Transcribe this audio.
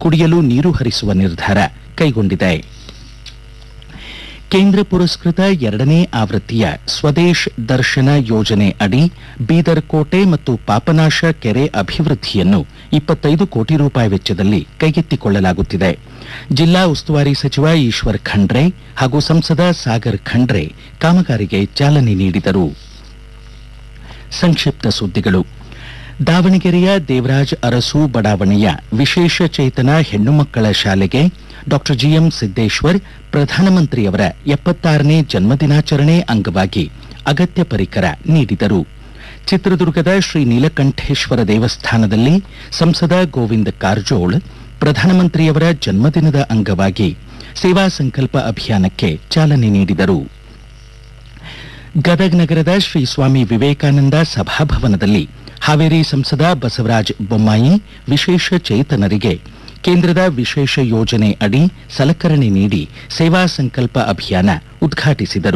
ಕುಡಿಯಲು ನೀರು ಹರಿಸುವ ನಿರ್ಧಾರ ಕೈಗೊಂಡಿದೆ ಕೇಂದ್ರ ಪುರಸ್ಕೃತ ಎರಡನೇ ಆವೃತ್ತಿಯ ಸ್ವದೇಶ್ ದರ್ಶನ ಯೋಜನೆ ಅಡಿ ಬೀದರ್ ಕೋಟೆ ಮತ್ತು ಪಾಪನಾಶ ಕೆರೆ ಅಭಿವೃದ್ಧಿಯನ್ನು ಇಪ್ಪತ್ತೈದು ಕೋಟಿ ರೂಪಾಯಿ ವೆಚ್ಚದಲ್ಲಿ ಕೈಗೆತ್ತಿಕೊಳ್ಳಲಾಗುತ್ತಿದೆ ಜಿಲ್ಲಾ ಉಸ್ತುವಾರಿ ಸಚಿವ ಈಶ್ವರ್ ಖಂಡ್ರೆ ಹಾಗೂ ಸಂಸದ ಸಾಗರ್ ಖಂಡ್ರೆ ಕಾಮಗಾರಿಗೆ ಚಾಲನೆ ನೀಡಿದರು ಸಂಕ್ಷಿಪ್ತ ಸುದ್ದಿಗಳು ದಾವಣಗೆರೆಯ ದೇವರಾಜ್ ಅರಸು ಬಡಾವಣೆಯ ವಿಶೇಷ ಚೇತನ ಹೆಣ್ಣು ಮಕ್ಕಳ ಶಾಲೆಗೆ ಡಾಕ್ಟರ್ ಜಿಎಂ ಸಿದ್ದೇಶ್ವರ್ ಪ್ರಧಾನಮಂತ್ರಿಯವರ ಎಪ್ಪತ್ತಾರನೇ ಜನ್ಮದಿನಾಚರಣೆ ಅಂಗವಾಗಿ ಅಗತ್ಯ ಪರಿಕರ ನೀಡಿದರು ಚಿತ್ರದುರ್ಗದ ಶ್ರೀ ನೀಲಕಂಠೇಶ್ವರ ದೇವಸ್ಥಾನದಲ್ಲಿ ಸಂಸದ ಗೋವಿಂದ ಕಾರಜೋಳ್ ಪ್ರಧಾನಮಂತ್ರಿಯವರ ಜನ್ಮದಿನದ ಅಂಗವಾಗಿ ಸೇವಾ ಸಂಕಲ್ಪ ಅಭಿಯಾನಕ್ಕೆ ಚಾಲನೆ ನೀಡಿದರು ಗದಗ್ ನಗರದ ಶ್ರೀ ಸ್ವಾಮಿ ವಿವೇಕಾನಂದ ಸಭಾಭವನದಲ್ಲಿ ಹಾವೇರಿ ಸಂಸದ ಬಸವರಾಜ ಬೊಮ್ಮಾಯಿ ವಿಶೇಷ ಚೇತನರಿಗೆ ಕೇಂದ್ರದ ವಿಶೇಷ ಯೋಜನೆ ಅಡಿ ಸಲಕರಣೆ ನೀಡಿ ಸೇವಾ ಸಂಕಲ್ಪ ಅಭಿಯಾನ ಉದ್ಘಾಟಿಸಿದರು